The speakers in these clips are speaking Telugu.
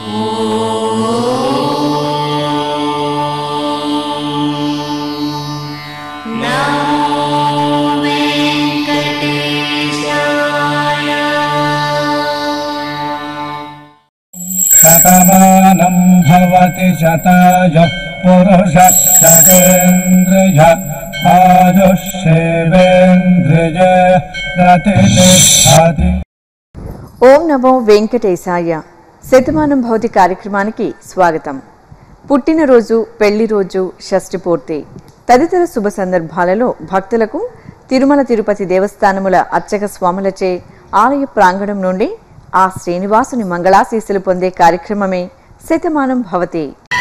शतमानं भवति शतायुः पुरुषः शतेन्द्रिय आयुष्येवेन्द्रिय प्रतिष्ठति ఓం నమో వెంకటేశాయ శతమానం భౌతి కార్యక్రమానికి స్వాగతం పుట్టినరోజు పెళ్లి రోజు షష్ఠి పూర్తి తదితర శుభ సందర్భాలలో భక్తులకు తిరుమల తిరుపతి దేవస్థానముల అర్చక స్వాములచే ఆలయ ప్రాంగణం నుండి ఆ శ్రీనివాసుని మంగళాశీస్సులు పొందే కార్యక్రమమే శతమానం భవతి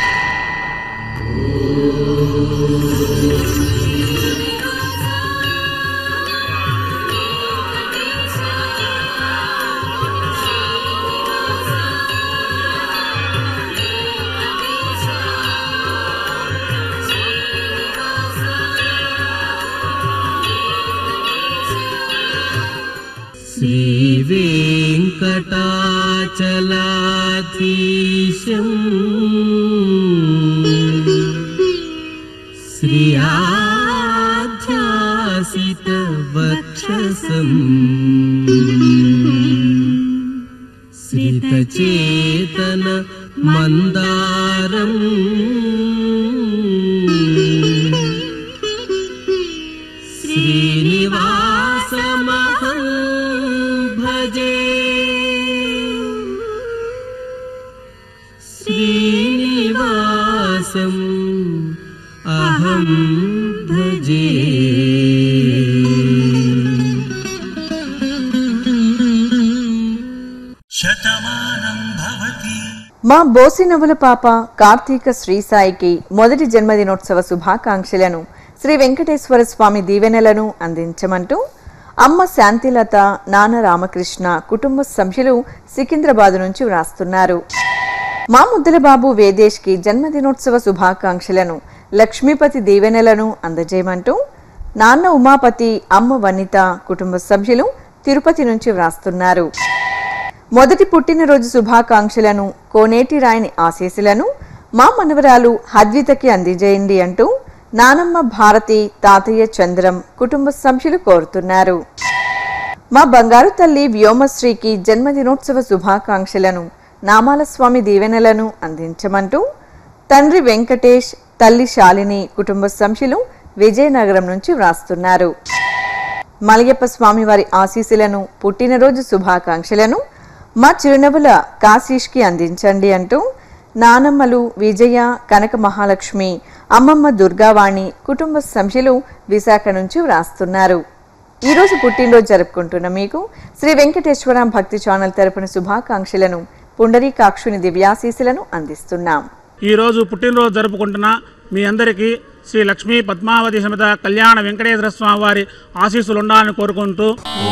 श्रीवेङ्कटाचलाधीशम् श्रियाध्यासितवक्षसम् श्रितचेतन मन्दारम् श्रीनिवासमहं भजे श्रीनिवासम् अहं भजे మా బోసి నవ్వుల పాప కార్తీక శ్రీసాయికి మొదటి జన్మదినోత్సవ శుభాకాంక్షలను శ్రీ వెంకటేశ్వర స్వామి దీవెనలను అందించమంటూ అమ్మ శాంతిలత నాన్న రామకృష్ణ కుటుంబ సభ్యులు సికింద్రాబాద్ నుంచి వ్రాస్తున్నారు మా ముద్దల బాబు వేదేశ్కి జన్మదినోత్సవ శుభాకాంక్షలను లక్ష్మీపతి దీవెనలను అందజేయమంటూ నాన్న ఉమాపతి అమ్మ వనిత కుటుంబ సభ్యులు తిరుపతి నుంచి వ్రాస్తున్నారు మొదటి పుట్టినరోజు శుభాకాంక్షలను కోనేటి రాయని ఆశీస్సులను మా మనవరాలు హద్వితకి అందజేయండి అంటూ నానమ్మ భారతి తాతయ్య చంద్రం కుటుంబ సభ్యులు కోరుతున్నారు మా బంగారు తల్లి వ్యోమశ్రీకి జన్మదినోత్సవ శుభాకాంక్షలను నామాల స్వామి దీవెనలను అందించమంటూ తండ్రి వెంకటేష్ తల్లి శాలిని కుటుంబ సభ్యులు విజయనగరం నుంచి వ్రాస్తున్నారు మలయప్ప స్వామివారి ఆశీస్సులను పుట్టినరోజు శుభాకాంక్షలను మా చిరునవ్వుల కాశీష్కి అందించండి అంటూ నానమ్మలు విజయ కనక మహాలక్ష్మి అమ్మమ్మ దుర్గావాణి కుటుంబ సభ్యులు విశాఖ నుంచి వ్రాస్తున్నారు ఈరోజు పుట్టినరోజు జరుపుకుంటున్న మీకు శ్రీ వెంకటేశ్వర భక్తి ఛానల్ తరపున శుభాకాంక్షలను పుండరీకాక్షుని దివ్యాశీస్సులను అందిస్తున్నాం ఈరోజు పుట్టినరోజు జరుపుకుంటున్న మీ అందరికీ శ్రీ లక్ష్మీ పద్మావతి సమేత కళ్యాణ వెంకటేశ్వర స్వామి వారి ఆశీస్సులు ఉండాలని కోరుకుంటూ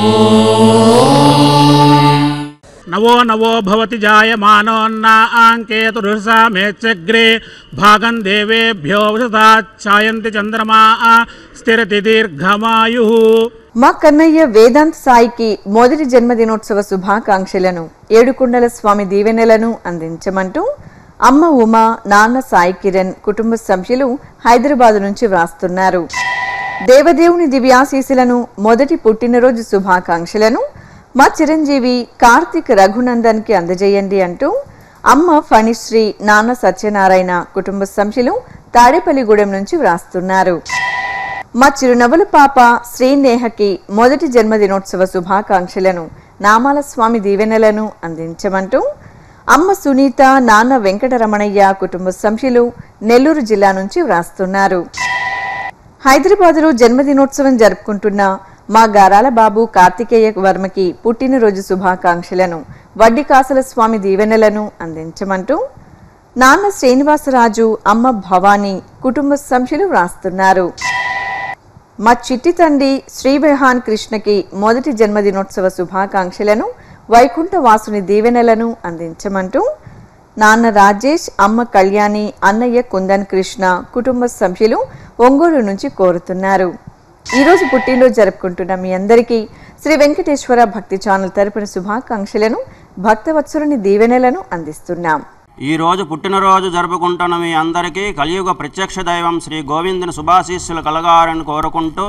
నవో నవో భవతి జాయమానోన్నాంకేతురుషా మేచ్చగ్రే భాగం దేవేభ్యో వసతా ఛాయంతి చంద్రమా స్థిరతి దీర్ఘమాయు మా కన్నయ్య వేదాంత్ సాయికి మొదటి జన్మదినోత్సవ శుభాకాంక్షలను ఏడుకొండల స్వామి దీవెనలను అందించమంటూ అమ్మ ఉమా నాన్న సాయి కిరణ్ కుటుంబ సభ్యులు హైదరాబాద్ నుంచి వ్రాస్తున్నారు దేవదేవుని దివ్యాశీసులను మొదటి పుట్టినరోజు శుభాకాంక్షలను మా చిరంజీవి కార్తిక్ రఘునందన్కి అందజేయండి అంటూ అమ్మ ఫణిశ్రీ నాన్న సత్యనారాయణ కుటుంబ సభ్యులు తాడేపల్లిగూడెం నుంచి వ్రాస్తున్నారు మా చిరునవ్వుల పాప శ్రీనేహకి మొదటి జన్మదినోత్సవ శుభాకాంక్షలను నామాల స్వామి దీవెనలను అందించమంటూ అమ్మ సునీత నాన్న వెంకటరమణయ్య కుటుంబ సభ్యులు నెల్లూరు జిల్లా నుంచి వ్రాస్తున్నారు హైదరాబాదులో జన్మదినోత్సవం జరుపుకుంటున్న మా గారాల బాబు కార్తికేయ వర్మకి పుట్టినరోజు శుభాకాంక్షలను వడ్డికాసల స్వామి దీవెనలను అందించమంటూ నాన్న శ్రీనివాసరాజు అమ్మ భవానీ కుటుంబ సభ్యులు వ్రాస్తున్నారు మా చిట్టి తండ్రి శ్రీ విహాన్ కృష్ణకి మొదటి జన్మదినోత్సవ శుభాకాంక్షలను వైకుంఠ వాసుని దీవెనలను అందించమంటూ నాన్న రాజేష్ అమ్మ కళ్యాణి అన్నయ్య కుందన్ కృష్ణ కుటుంబ సభ్యులు ఒంగోలు నుంచి కోరుతున్నారు ఈరోజు పుట్టినరోజు జరుపుకుంటున్న మీ అందరికీ శ్రీ వెంకటేశ్వర భక్తి ఛానల్ తరపున శుభాకాంక్షలను భక్తవత్సరుని దీవెనలను అందిస్తున్నాం ఈ రోజు పుట్టినరోజు జరుపుకుంటున్న మీ అందరికీ కలియుగ ప్రత్యక్ష దైవం శ్రీ గోవిందుని శుభాశీస్సులు కలగాలని కోరుకుంటూ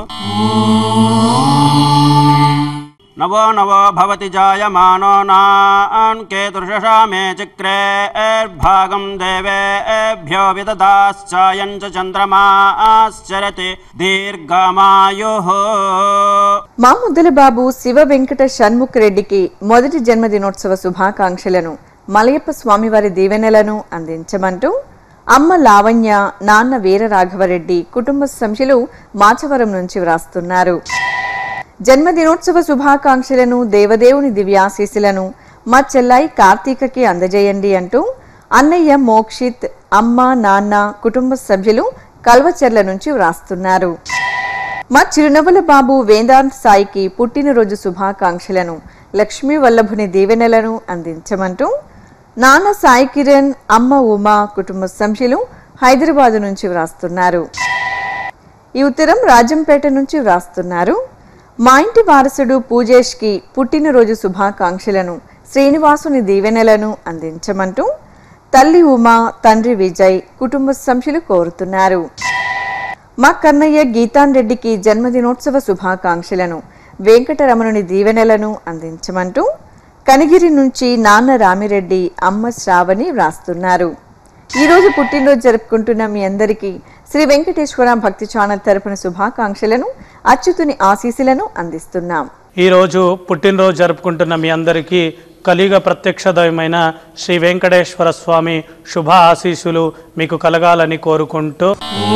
నవో నవో భవతి జాయమానో నాన్ కేతుర్షశామే చక్రే భాగం దేవేభ్యో విదదాశ్చాయం చ చంద్రమాశ్చరతి దీర్ఘమాయు మా ముద్దల బాబు శివ వెంకట షణ్ముఖ్ రెడ్డికి మొదటి జన్మదినోత్సవ శుభాకాంక్షలను మలయప్ప స్వామివారి దీవెనలను అందించమంటూ అమ్మ లావణ్య నాన్న వీర రాఘవరెడ్డి కుటుంబ సభ్యులు మాచవరం నుంచి వ్రాస్తున్నారు జన్మదినోత్సవ శుభాకాంక్షలను దేవదేవుని దివ్యాశీస్సులను మా చెల్లాయి కార్తీకకి అందజేయండి అంటూ అన్నయ్య మోక్షిత్ అమ్మ నాన్న కుటుంబ సభ్యులు కల్వచెర్ల నుంచి వ్రాస్తున్నారు మా చిరునవ్వుల బాబు వేదాంత్ సాయికి పుట్టినరోజు శుభాకాంక్షలను లక్ష్మీ వల్లభుని దీవెనలను అందించమంటూ నాన్న సాయి కిరణ్ అమ్మ ఉమా కుటుంబ సభ్యులు హైదరాబాద్ నుంచి వ్రాస్తున్నారు ఈ ఉత్తరం రాజంపేట నుంచి వ్రాస్తున్నారు మా ఇంటి వారసుడు పూజేష్కి పుట్టినరోజు శుభాకాంక్షలను శ్రీనివాసుని దీవెనలను అందించమంటూ తల్లి ఉమా తండ్రి విజయ్ కుటుంబ సభ్యులు కోరుతున్నారు మా కన్నయ్య గీతాన్ రెడ్డికి జన్మదినోత్సవ శుభాకాంక్షలను వెంకటరమణుని దీవెనలను అందించమంటూ కనిగిరి నుంచి నాన్న రామిరెడ్డి అమ్మ శ్రావణి వ్రాస్తున్నారు ఈ రోజు పుట్టినరోజు జరుపుకుంటున్న మీ అందరికీ శ్రీ వెంకటేశ్వర భక్తి ఛానల్ తరపున శుభాకాంక్షలను అచ్యుతుని ఆశీస్సులను అందిస్తున్నాం ఈరోజు పుట్టినరోజు జరుపుకుంటున్న మీ అందరికీ కలియుగ ప్రత్యక్ష దైవమైన శ్రీ వెంకటేశ్వర స్వామి శుభ ఆశీస్సులు మీకు కలగాలని కోరుకుంటూ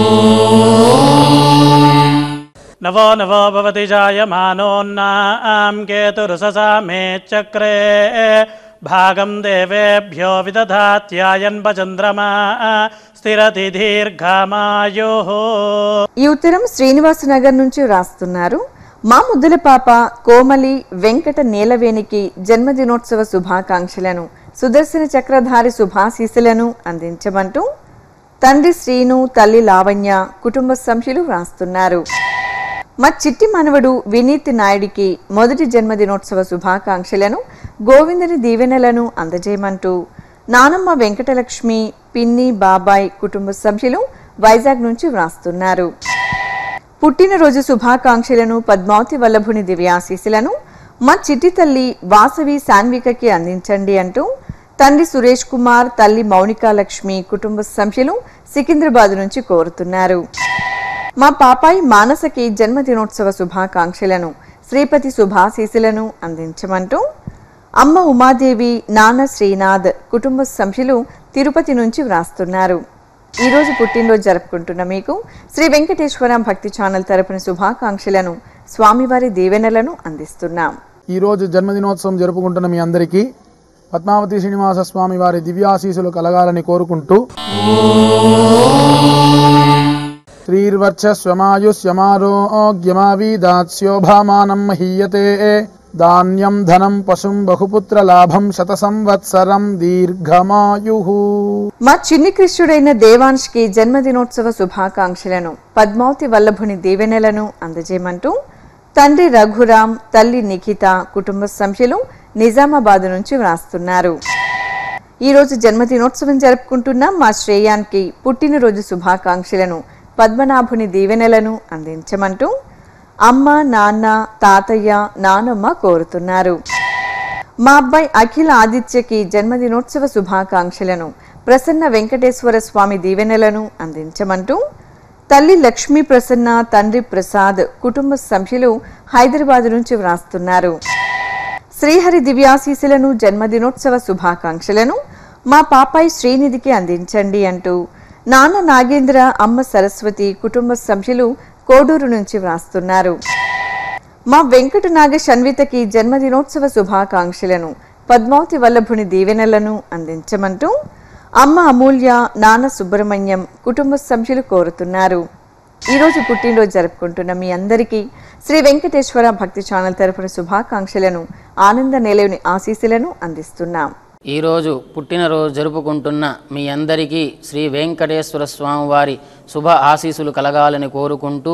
నవో నవో భవతి జాయమానోన్నాం కేతురుససా మే చక్రే భాగం దేవేభ్యో విదధాత్యాయన్ప చంద్రమా స్థిరతి దీర్ఘమాయో ఈ ఉత్తరం శ్రీనివాసనగర్ నుంచి వ్రాస్తున్నారు మా ముద్దుల పాప కోమలి వెంకట నీలవేణికి జన్మదినోత్సవ శుభాకాంక్షలను సుదర్శన చక్రధారి శుభాశీస్సులను అందించమంటూ తండ్రి శ్రీను తల్లి లావణ్య కుటుంబ సభ్యులు వ్రాస్తున్నారు మా చిట్టి మనవడు వినీత్ నాయుడికి మొదటి జన్మదినోత్సవ శుభాకాంక్షలను గోవిందుని దీవెనలను అందజేయమంటూ నానమ్మ వెంకటలక్ష్మి పిన్ని బాబాయ్ కుటుంబ సభ్యులు వైజాగ్ నుంచి వ్రాస్తున్నారు పుట్టినరోజు శుభాకాంక్షలను పద్మావతి వల్లభుని దివ్యాశీస్సులను మా చిట్టి తల్లి వాసవి సాన్వికకి అందించండి అంటూ తండ్రి సురేష్ కుమార్ తల్లి మౌనికా లక్ష్మి కుటుంబ సభ్యులు సికింద్రాబాద్ నుంచి కోరుతున్నారు మా పాపాయి మానసకి జన్మదినోత్సవ శుభాకాంక్షలను శ్రీపతి శుభాశీసులను అందించమంటూ అమ్మ ఉమాదేవి నాన్న శ్రీనాథ్ కుటుంబ సభ్యులు తిరుపతి నుంచి వ్రాస్తున్నారు ఈ రోజు పుట్టినరోజు జరుపుకుంటున్న మీకు శ్రీ వెంకటేశ్వర భక్తి ఛానల్ తరపున శుభాకాంక్షలను స్వామివారి దీవెనలను అందిస్తున్నాం ఈరోజు జన్మదినోత్సవం జరుపుకుంటున్న మీ అందరికీ పద్మావతి శ్రీనివాస స్వామి వారి దివ్యాశీసులు కలగాలని కోరుకుంటూ శ్రీర్వర్చస్వమాయుష్యమారోగ్యమావీదాస్యోభామానం మహీయతే ధాన్యం ధనం పశుం బహుపుత్ర లాభం శత సంవత్సరం దీర్ఘమాయు మా చిన్ని కృష్ణుడైన దేవాంష్కి జన్మదినోత్సవ శుభాకాంక్షలను పద్మావతి వల్లభుని దీవెనలను అందజేయమంటూ తండ్రి రఘురాం తల్లి నిఖిత కుటుంబ సభ్యులు నిజామాబాద్ నుంచి వ్రాస్తున్నారు ఈ రోజు జన్మదినోత్సవం జరుపుకుంటున్న మా శ్రేయాన్కి పుట్టినరోజు శుభాకాంక్షలను పద్మనాభుని దీవెనలను అందించమంటూ అమ్మ నాన్న తాతయ్య నానమ్మ కోరుతున్నారు మా అబ్బాయి అఖిల ఆదిత్యకి జన్మదినోత్సవ శుభాకాంక్షలను ప్రసన్న వెంకటేశ్వర స్వామి దీవెనలను అందించమంటూ తల్లి లక్ష్మీ ప్రసన్న తండ్రి ప్రసాద్ కుటుంబ సభ్యులు హైదరాబాద్ నుంచి వ్రాస్తున్నారు శ్రీహరి దివ్యాశీసులను జన్మదినోత్సవ శుభాకాంక్షలను మా పాపాయి శ్రీనిధికి అందించండి అంటూ నాన్న నాగేంద్ర అమ్మ సరస్వతి కుటుంబ సభ్యులు కోడూరు నుంచి వ్రాస్తున్నారు మా వెంకట నాగ షణ్వితకి జన్మదినోత్సవ శుభాకాంక్షలను పద్మావతి వల్లభుని దీవెనలను అందించమంటూ అమ్మ అమూల్య నాన్న సుబ్రహ్మణ్యం కుటుంబ సభ్యులు కోరుతున్నారు ఈరోజు పుట్టినరోజు జరుపుకుంటున్న మీ అందరికీ శ్రీ వెంకటేశ్వర భక్తి ఛానల్ తరపున శుభాకాంక్షలను ఆనంద నిలయని ఆశీస్సులను అందిస్తున్నాం ఈరోజు పుట్టినరోజు జరుపుకుంటున్న మీ అందరికీ శ్రీ వెంకటేశ్వర స్వామి వారి శుభ ఆశీస్సులు కలగాలని కోరుకుంటూ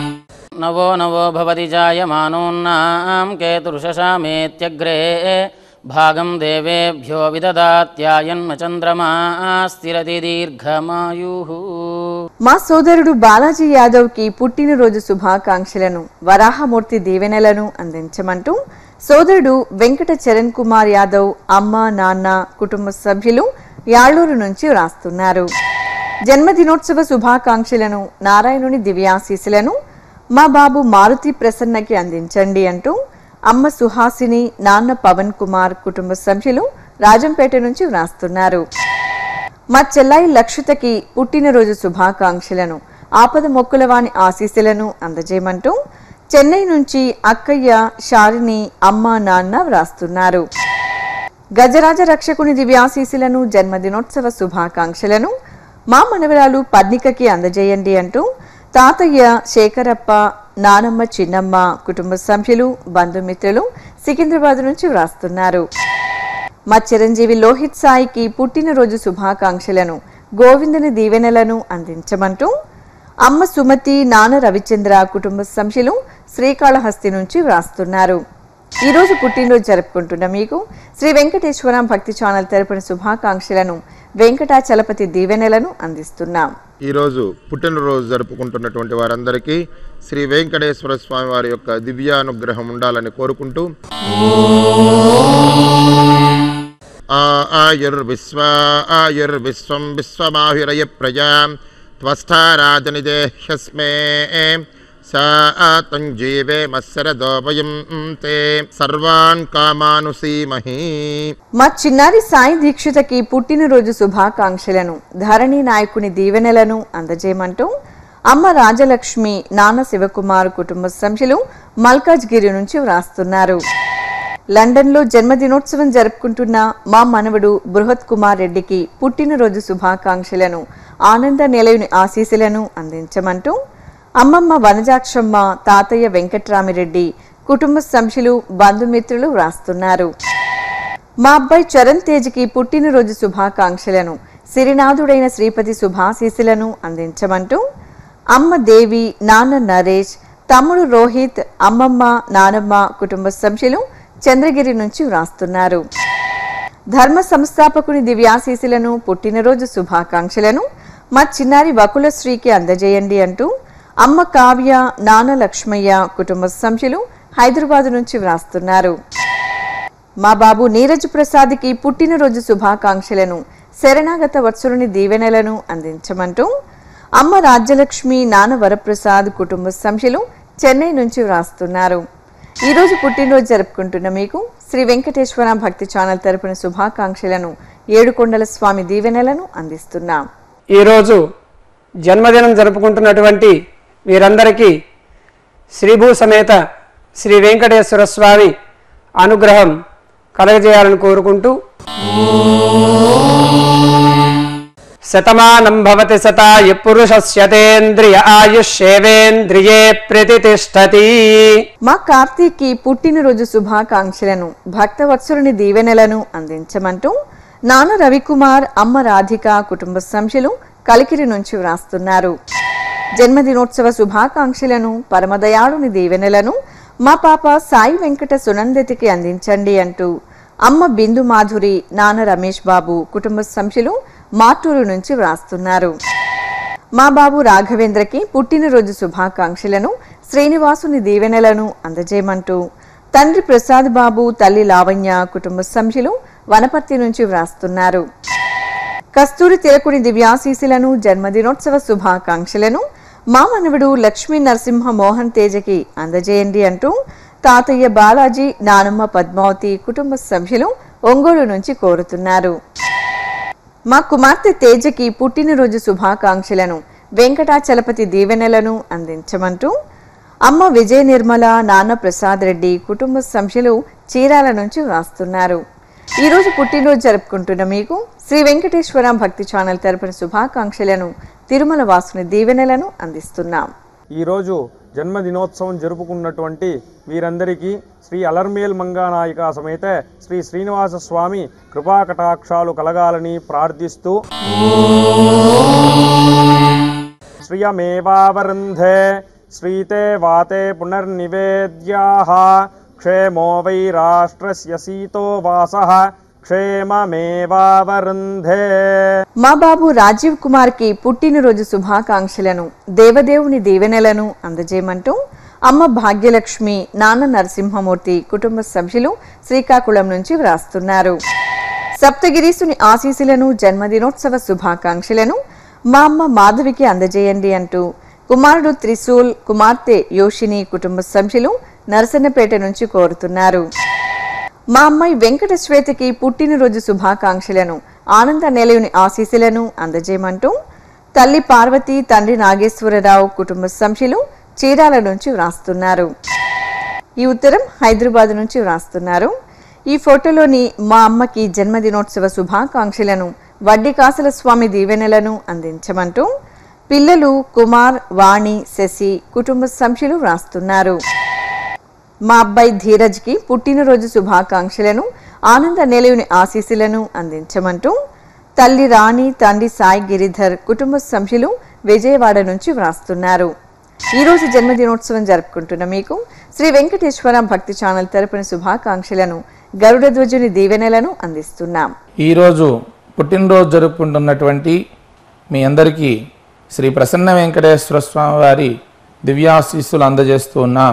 నవో నవో భవతి జాయమానోన్నాం కేతుర్షశామేత్యగ్రే భాగం దేవేభ్యో విదదాత్యాయన్మ చంద్రమా స్థిరతి దీర్ఘమాయు మా సోదరుడు బాలాజీ యాదవ్కి పుట్టినరోజు శుభాకాంక్షలను వరాహమూర్తి దీవెనలను అందించమంటూ సోదరుడు వెంకట చరణ్ కుమార్ యాదవ్ అమ్మ నాన్న కుటుంబ సభ్యులు యాళ్ళూరు నుంచి వ్రాస్తున్నారు జన్మదినోత్సవ శుభాకాంక్షలను నారాయణుని దివ్యాశీసులను మా బాబు మారుతి ప్రసన్నకి అందించండి అంటూ అమ్మ సుహాసిని నాన్న పవన్ కుమార్ కుటుంబ సభ్యులు రాజంపేట నుంచి వ్రాస్తున్నారు మా చెల్లాయి లక్షితకి పుట్టినరోజు శుభాకాంక్షలను ఆపద మొక్కులవాని ఆశీస్సులను అందజేయమంటూ చెన్నై నుంచి అక్కయ్య శాలిని అమ్మ నాన్న వ్రాస్తున్నారు గజరాజ రక్షకుని దివ్యాశీస్సులను జన్మదినోత్సవ శుభాకాంక్షలను మా మనవరాలు పద్నికకి అందజేయండి అంటూ తాతయ్య శేఖరప్ప నానమ్మ చిన్నమ్మ కుటుంబ సభ్యులు బంధుమిత్రులు సికింద్రాబాద్ నుంచి వ్రాస్తున్నారు మా చిరంజీవి లోహిత్ సాయికి పుట్టినరోజు శుభాకాంక్షలను గోవిందుని దీవెనలను అందించమంటూ అమ్మ సుమతి నాన్న రవిచంద్ర కుటుంబ సభ్యులు శ్రీకాళహస్తి నుంచి వ్రాస్తున్నారు ఈ రోజు పుట్టినరోజు జరుపుకుంటున్న మీకు శ్రీ వెంకటేశ్వర భక్తి ఛానల్ తరపున శుభాకాంక్షలను వెంకటాచలపతి దీవెనలను అందిస్తున్నాం ఈరోజు పుట్టినరోజు జరుపుకుంటున్నటువంటి వారందరికీ శ్రీ వెంకటేశ్వర స్వామి వారి యొక్క దివ్యానుగ్రహం ఉండాలని కోరుకుంటూ ఆ ఆయుర్విశ్వ ఆయుర్విశ్వం విశ్వమాహిరయ ప్రజా త్వస్థారాజనిదేహ్యస్మే సా తంజీవే మత్సరదోపయం తే సర్వాన్ కామానుసీమహీ మా చిన్నారి సాయి దీక్షితకి పుట్టినరోజు శుభాకాంక్షలను ధరణి నాయకుని దీవెనలను అందజేయమంటూ అమ్మ రాజలక్ష్మి నాన్న శివకుమార్ కుటుంబ సభ్యులు మల్కాజ్గిరి నుంచి వ్రాస్తున్నారు లండన్లో జన్మదినోత్సవం జరుపుకుంటున్న మా మనవడు బృహత్ కుమార్ రెడ్డికి పుట్టినరోజు శుభాకాంక్షలను ఆనంద నిలయుని ఆశీస్సులను అందించమంటూ అమ్మమ్మ వనజాక్షమ్మ తాతయ్య వెంకట్రామిరెడ్డి కుటుంబ సభ్యులు బంధుమిత్రులు వ్రాస్తున్నారు మా అబ్బాయి చరణ్ తేజ్కి పుట్టినరోజు శుభాకాంక్షలను సిరినాథుడైన శ్రీపతి శుభాశీసులను అందించమంటూ అమ్మ దేవి నాన్న నరేష్ తమ్ముడు రోహిత్ అమ్మమ్మ నానమ్మ కుటుంబ సభ్యులు చంద్రగిరి నుంచి వ్రాస్తున్నారు ధర్మ సంస్థాపకుని దివ్యాశీసులను పుట్టినరోజు శుభాకాంక్షలను మా చిన్నారి వకులశ్రీకి అందజేయండి అంటూ అమ్మ కావ్య నాన్న లక్ష్మయ్య కుటుంబ సభ్యులు హైదరాబాద్ నుంచి వ్రాస్తున్నారు మా బాబు నీరజ్ ప్రసాద్కి పుట్టినరోజు శుభాకాంక్షలను శరణాగత వత్సరుని దీవెనలను అందించమంటూ అమ్మ రాజ్యలక్ష్మి నాన్న వరప్రసాద్ కుటుంబ సభ్యులు చెన్నై నుంచి వ్రాస్తున్నారు ఈ రోజు పుట్టినరోజు జరుపుకుంటున్న మీకు శ్రీ వెంకటేశ్వర భక్తి ఛానల్ తరపున శుభాకాంక్షలను ఏడుకొండల స్వామి దీవెనలను అందిస్తున్నాం ఈరోజు జన్మదినం జరుపుకుంటున్నటువంటి వీరందరికీ శ్రీభూ సమేత శ్రీ వెంకటేశ్వర స్వామి అనుగ్రహం కలగజేయాలని కోరుకుంటూ శతమానం భవతి శతాయు పురుషస్యతేంద్రియ ఆయుష్యేవేంద్రియే ప్రతిష్టతి మా కార్తీక్కి పుట్టినరోజు శుభాకాంక్షలను భక్తవత్సరుని దీవెనలను అందించమంటూ నాన్న రవికుమార్ అమ్మ రాధిక కుటుంబ సభ్యులు కలికిరి నుంచి వ్రాస్తున్నారు జన్మదినోత్సవ శుభాకాంక్షలను పరమదయాళుని దీవెనలను మా పాప సాయి వెంకట సునందతికి అందించండి అంటూ అమ్మ బిందు మాధురి నాన్న రమేష్ బాబు కుటుంబ సభ్యులు మాటూరు నుంచి వ్రాస్తున్నారు మా బాబు రాఘవేంద్రకి పుట్టినరోజు శుభాకాంక్షలను శ్రీనివాసుని దీవెనలను అందజేయమంటూ తండ్రి ప్రసాద్ బాబు తల్లి లావణ్య కుటుంబ సభ్యులు వనపర్తి నుంచి వ్రాస్తున్నారు కస్తూరి తిలకుని దివ్యాశీసులను జన్మదినోత్సవ శుభాకాంక్షలను మా మనవడు లక్ష్మీ నరసింహ మోహన్ తేజకి అందజేయండి అంటూ తాతయ్య బాలాజీ నానమ్మ పద్మావతి కుటుంబ సభ్యులు ఒంగోలు నుంచి కోరుతున్నారు మా కుమార్తె తేజకి పుట్టినరోజు శుభాకాంక్షలను వెంకటాచలపతి దీవెనలను అందించమంటూ అమ్మ విజయ నిర్మల నాన్న ప్రసాద్ రెడ్డి కుటుంబ సభ్యులు చీరాల నుంచి వ్రాస్తున్నారు ఈ రోజు పుట్టినరోజు జరుపుకుంటున్న మీకు శ్రీ వెంకటేశ్వర భక్తి ఛానల్ తరపున శుభాకాంక్షలను తిరుమల వాసుని దీవెనలను అందిస్తున్నాం ఈరోజు జన్మదినోత్సవం జరుపుకున్నటువంటి వీరందరికీ శ్రీ అలర్మేల్ మంగానాయిక సమేత శ్రీ శ్రీనివాస స్వామి కృపాకటాక్షాలు కలగాలని ప్రార్థిస్తూ శ్రియమేవావరుంధే శ్రీతే వాతే పునర్నివేద్యాః క్షేమో వై రాష్ట్రస్య సీతో వాసః క్షేమమేవావరుంధే మా బాబు రాజీవ్ కుమార్ కి పుట్టినరోజు శుభాకాంక్షలను దేవదేవుని దీవెనలను అందజేయమంటూ అమ్మ భాగ్యలక్ష్మి నాన్న నరసింహమూర్తి కుటుంబ సభ్యులు శ్రీకాకుళం నుంచి వ్రాస్తున్నారు సప్తగిరీసుని ఆశీస్సులను జన్మదినోత్సవ శుభాకాంక్షలను మా అమ్మ మాధవికి అందజేయండి అంటూ కుమారుడు త్రిశూల్ కుమార్తె యోషిని కుటుంబ సభ్యులు నరసన్నపేట నుంచి కోరుతున్నారు మా అమ్మాయి వెంకట శ్వేతకి పుట్టినరోజు శుభాకాంక్షలను ఆనంద నిలయుని ఆశీస్సులను అందజేయమంటూ తల్లి పార్వతి తండ్రి నాగేశ్వరరావు కుటుంబ సభ్యులు చీరాల నుంచి వ్రాస్తున్నారు ఈ ఉత్తరం హైదరాబాద్ నుంచి వ్రాస్తున్నారు ఈ ఫోటోలోని మా అమ్మకి జన్మదినోత్సవ శుభాకాంక్షలను వడ్డీ కాసుల స్వామి దీవెనలను అందించమంటూ పిల్లలు కుమార్ వాణి శశి కుటుంబ సభ్యులు వ్రాస్తున్నారు మా అబ్బాయి ధీరజ్కి పుట్టినరోజు శుభాకాంక్షలను ఆనంద నిలయుని ఆశీస్సులను అందించమంటూ తల్లి రాణి తండ్రి సాయి గిరిధర్ కుటుంబ సభ్యులు విజయవాడ నుంచి వ్రాస్తున్నారు ఈ రోజు జన్మదినోత్సవం జరుపుకుంటున్న మీకు శ్రీ వెంకటేశ్వర భక్తి ఛానల్ తరపున శుభాకాంక్షలను గరుడ ధ్వజుని దీవెనలను అందిస్తున్నాం ఈరోజు పుట్టినరోజు జరుపుకుంటున్నటువంటి మీ అందరికీ శ్రీ ప్రసన్న వెంకటేశ్వర స్వామి వారి దివ్యాశీస్సులు అందజేస్తూ ఉన్నాం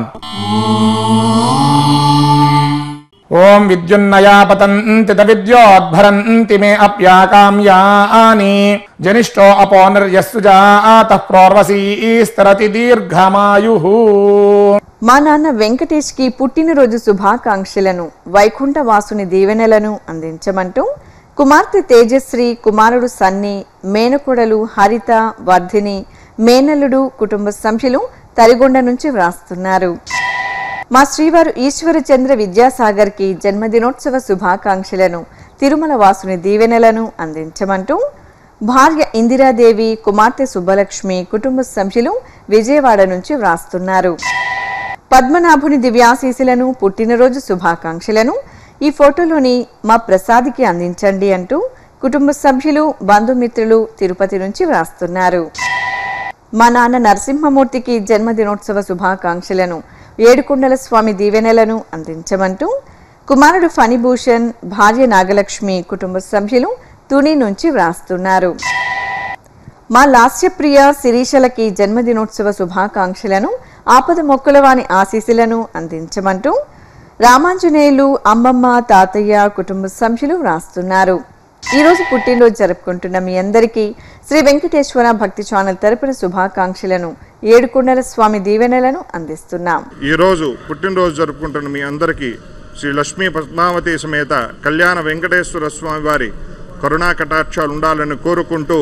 ఓం విద్యున్నయా పతంతి విద్యోద్భరంతి మే అప్యాకామ్యాని జనిష్టో అపో నిర్యస్సుజాత ప్రోర్వసీస్తరతి దీర్ఘమాయు మా నాన్న వెంకటేష్ కి పుట్టినరోజు శుభాకాంక్షలను వైకుంఠ వాసుని దీవెనలను అందించమంటూ కుమార్తె తేజశ్రీ కుమారుడు సన్ని మేనకోడలు హరిత వర్ధిని మేనల్లుడు కుటుంబ సభ్యులు తరిగొండ నుంచి వ్రాస్తున్నారు మా శ్రీవారు ఈశ్వరచంద్ర విద్యాసాగర్ కి జన్మదినోత్సవ శుభాకాంక్షలను తిరుమల వాసుని దీవెనలను అందించమంటూ భార్య ఇందిరాదేవి కుమార్తె సుబ్బలక్ష్మి కుటుంబ సభ్యులు విజయవాడ నుంచి వ్రాస్తున్నారు పద్మనాభుని దివ్యాశీసులను పుట్టినరోజు శుభాకాంక్షలను ఈ ఫోటోలోని మా ప్రసాద్కి అందించండి అంటూ కుటుంబ సభ్యులు బంధుమిత్రులు తిరుపతి నుంచి వ్రాస్తున్నారు మా నాన్న నరసింహమూర్తికి జన్మదినోత్సవ శుభాకాంక్షలను ఏడుకొండల స్వామి దీవెనలను అందించమంటూ కుమారుడు ఫణిభూషణ్ భార్య నాగలక్ష్మి కుటుంబ సభ్యులు తుని నుంచి వ్రాస్తున్నారు మా లాస్యప్రియ శిరీషలకి జన్మదినోత్సవ శుభాకాంక్షలను ఆపద మొక్కులవాని ఆశీస్సులను అందించమంటూ రామాంజనేయులు అమ్మమ్మ తాతయ్య కుటుంబ సభ్యులు వ్రాస్తున్నారు ఈ రోజు పుట్టినరోజు జరుపుకుంటున్న మీ అందరికీ శ్రీ వెంకటేశ్వర భక్తి ఛానల్ తరపున శుభాకాంక్షలను ఏడుకొండల స్వామి దీవెనలను అందిస్తున్నాం ఈరోజు పుట్టినరోజు జరుపుకుంటున్న మీ అందరికీ శ్రీ లక్ష్మీ పద్మావతి సమేత కళ్యాణ వెంకటేశ్వర స్వామి వారి కరుణా కటాక్షాలు ఉండాలని కోరుకుంటూ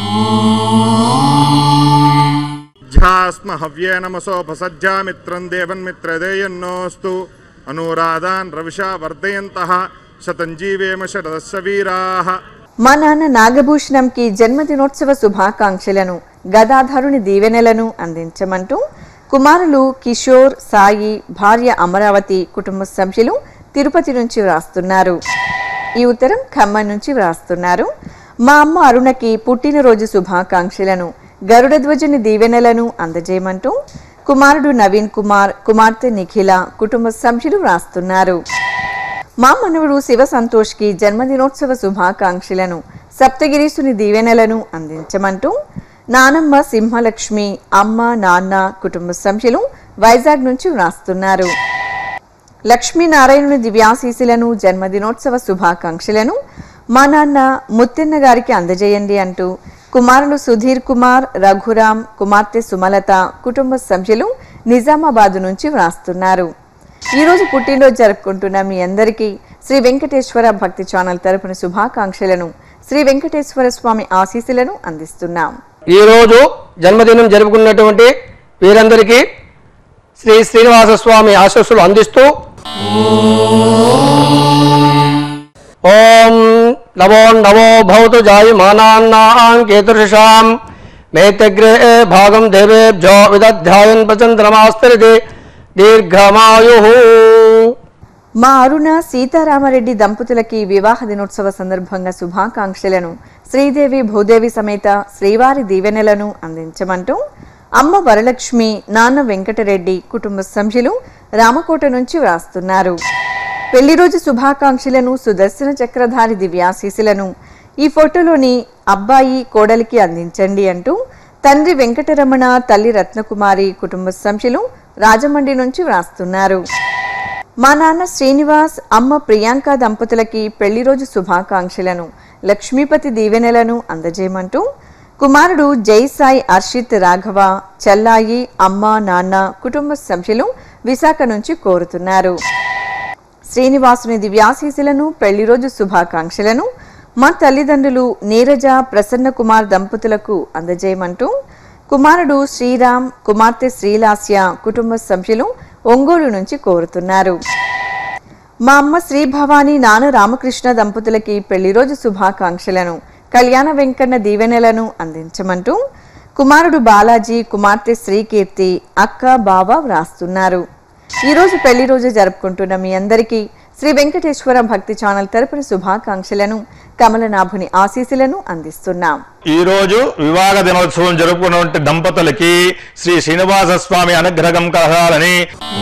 ధ్యాస్మ హవ్యే నమసోపసజ్జామిత్రం దేవన్మిత్రదేయన్నోస్తు అనురాధాన్ రవిషా వర్ధయంత శతంజీవేమ శరదస్స వీరాః మా నాన్న నాగభూషణంకి జన్మదినోత్సవ శుభాకాంక్షలను గదాధరుని దీవెనలను అందించమంటూ కుమారులు కిషోర్ సాయి భార్య అమరావతి కుటుంబ సభ్యులు తిరుపతి నుంచి వ్రాస్తున్నారు ఈ ఉత్తరం ఖమ్మం నుంచి వ్రాస్తున్నారు మా అమ్మ అరుణకి పుట్టినరోజు శుభాకాంక్షలను గరుడ ధ్వజుని దీవెనలను అందజేయమంటూ కుమారుడు నవీన్ కుమార్ కుమార్తె నిఖిల కుటుంబ సభ్యులు వ్రాస్తున్నారు మా మనవడు శివ సంతోష్కి జన్మదినోత్సవ శుభాకాంక్షలను సప్తగిరీసుని దీవెనలను అందించమంటూ నానమ్మ సింహలక్ష్మి అమ్మ నాన్న కుటుంబ సభ్యులు వైజాగ్ నుంచి వ్రాస్తున్నారు లక్ష్మీనారాయణుని దివ్యాశీసులను జన్మదినోత్సవ శుభాకాంక్షలను మా నాన్న ముత్తెన్న గారికి అందజేయండి అంటూ కుమారులు సుధీర్ కుమార్ రఘురాం కుమార్తె సుమలత కుటుంబ సభ్యులు నిజామాబాద్ నుంచి వ్రాస్తున్నారు ఈ రోజు పుట్టినరోజు జరుపుకుంటున్న మీ అందరికీ శ్రీ వెంకటేశ్వర భక్తి ఛానల్ తరపున శుభాకాంక్షలను శ్రీ వెంకటేశ్వర స్వామి ఆశీస్సులను అందిస్తున్నాం ఈరోజు జన్మదినం జరుపుకున్నటువంటి వీరందరికీ శ్రీ శ్రీనివాస స్వామి ఆశస్సులు అందిస్తూ ఓం నమో నమో భవతు జాయమానాన్నాం కేతుషాం మేతగ్రే భాగం దేవేభ్యో విదధ్యాయన్ ప్రచంద్రమాస్తరిది దీర్ఘమాయు మా అరుణ సీతారామరెడ్డి దంపతులకి వివాహ దినోత్సవ సందర్భంగా శుభాకాంక్షలను శ్రీదేవి భూదేవి సమేత శ్రీవారి దీవెనలను అందించమంటూ అమ్మ వరలక్ష్మి నాన్న వెంకటరెడ్డి కుటుంబ సభ్యులు రామకోట నుంచి వ్రాస్తున్నారు పెళ్లి రోజు శుభాకాంక్షలను సుదర్శన చక్రధారి దివ్యాశీసులను ఈ ఫోటోలోని అబ్బాయి కోడలికి అందించండి అంటూ తండ్రి వెంకటరమణ తల్లి రత్నకుమారి కుటుంబ సభ్యులు రాజమండ్రి నుంచి వ్రాస్తున్నారు మా నాన్న శ్రీనివాస్ అమ్మ ప్రియాంక దంపతులకి పెళ్లి రోజు శుభాకాంక్షలను లక్ష్మీపతి దీవెనలను అందజేయమంటూ కుమారుడు జై సాయి అర్షిత్ రాఘవ చెల్లాయి అమ్మ నాన్న కుటుంబ సభ్యులు విశాఖ నుంచి కోరుతున్నారు శ్రీనివాసుని దివ్యాశీసులను పెళ్లి రోజు శుభాకాంక్షలను మా తల్లిదండ్రులు నీరజ ప్రసన్న కుమార్ దంపతులకు అందజేయమంటూ కుమారుడు శ్రీరామ్ కుమార్తె శ్రీలాస్య కుటుంబ సభ్యులు ఒంగోలు నుంచి కోరుతున్నారు మా అమ్మ శ్రీ భవానీ నాన్న రామకృష్ణ దంపతులకి పెళ్లి రోజు శుభాకాంక్షలను కళ్యాణ వెంకన్న దీవెనలను అందించమంటూ కుమారుడు బాలాజీ కుమార్తె శ్రీకీర్తి అక్క బావ వ్రాస్తున్నారు ఈ రోజు పెళ్లి రోజు జరుపుకుంటున్న మీ అందరికీ శ్రీ వెంకటేశ్వర భక్తి ఛానల్ తరపున శుభాకాంక్షలను కమలనాభుని ఆశీస్సులను అందిస్తున్నాం ఈ రోజు వివాహ దినోత్సవం జరుపుకున్నటువంటి దంపతులకి శ్రీ శ్రీనివాస స్వామి అనుగ్రహం కలగాలని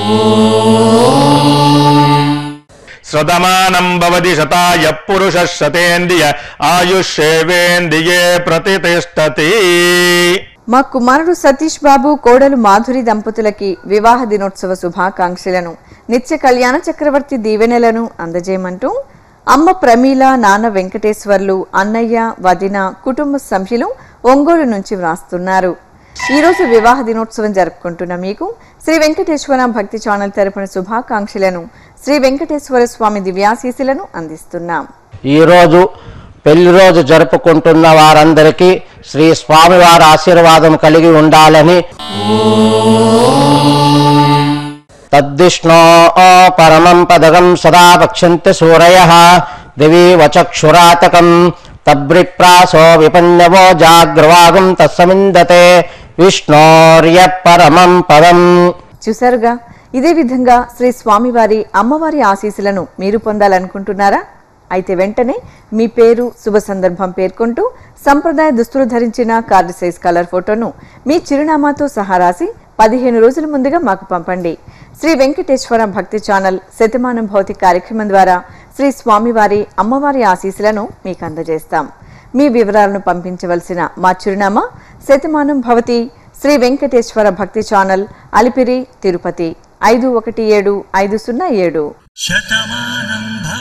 శ్రతమానం భవతి శతాయ పురుష శతేంద్రియ ఆయుష్యేవేంద్రియే ప్రతిష్టతి మా కుమారుడు సతీష్ బాబు కోడలు మాధురి దంపతులకి వివాహ దినోత్సవ శుభాకాంక్షలను నిత్య కళ్యాణ చక్రవర్తి దీవెనలను అందజేయమంటూ అమ్మ ప్రమీల నాన్న వెంకటేశ్వర్లు అన్నయ్య వదిన కుటుంబ సభ్యులు ఒంగోలు నుంచి వ్రాస్తున్నారు ఈ రోజు వివాహ దినోత్సవం జరుపుకుంటున్న మీకు శ్రీ వెంకటేశ్వర భక్తి ఛానల్ తరపున శుభాకాంక్షలను శ్రీ వెంకటేశ్వర స్వామి దివ్యాశీసులను అందిస్తున్నాం ఈరోజు పెళ్లి రోజు జరుపుకుంటున్న వారందరికీ శ్రీ స్వామివారి ఆశీర్వాదం కలిగి ఉండాలని తద్దిష్ణో పరమం పదగం సదా పక్ష్యంతి సూరయ దివి వచక్షురాతకం తబ్రిప్రాసో విపన్నవో జాగ్రవాగం తస్సమిందతే విష్ణోర్య పరమం పదం చూశారుగా ఇదే విధంగా శ్రీ స్వామివారి అమ్మవారి ఆశీస్సులను మీరు పొందాలనుకుంటున్నారా అయితే వెంటనే మీ పేరు శుభ సందర్భం పేర్కొంటూ సంప్రదాయ దుస్తులు ధరించిన కార్డు సైజ్ కలర్ ఫోటోను మీ చిరునామాతో సహా రాసి పదిహేను రోజుల ముందుగా మాకు పంపండి శ్రీ వెంకటేశ్వర భక్తి ఛానల్ శతమానం భౌతిక కార్యక్రమం ద్వారా శ్రీ స్వామివారి అమ్మవారి ఆశీస్సులను మీకు అందజేస్తాం మీ వివరాలను పంపించవలసిన మా చిరునామా శతమానం భవతి శ్రీ వెంకటేశ్వర భక్తి ఛానల్ అలిపిరి తిరుపతి ఐదు ఒకటి ఏడు ఐదు సున్నా ఏడు శతమానం